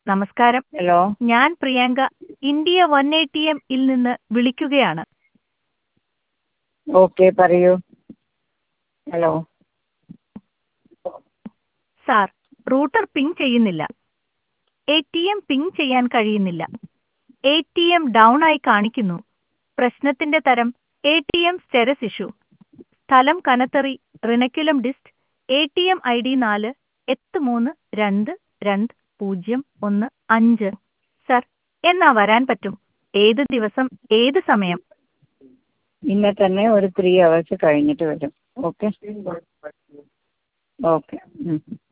നമസ്കാരം ഹലോ ഞാൻ Priyanka India one A T എമ്മിൽ നിന്ന് വിളിക്കുകയാണ് ഓക്കെ പറയൂ ഹലോ സാർ റൂട്ടർ പിങ് ചെയ്യുന്നില്ല എ ടി എം പിങ് ചെയ്യാൻ കഴിയുന്നില്ല എ ടി എം ഡൗൺ ആയി കാണിക്കുന്നു പ്രശ്നത്തിന്റെ തരം A T M status issue സ്ഥലം കനത്തറി റിണക്കുലം ഡിസ്റ്റ് A T M I D നാല് എട്ട് മൂന്ന് രണ്ട് രണ്ട് പൂജ്യം ഒന്ന് അഞ്ച് സർ എന്നാ വരാൻ പറ്റും ഏത് ദിവസം ഏത് സമയം ഇന്നെ തന്നെ ഒരു ത്രീ അവേഴ്സ് കഴിഞ്ഞിട്ട് വരും ഓക്കെ ഓക്കെ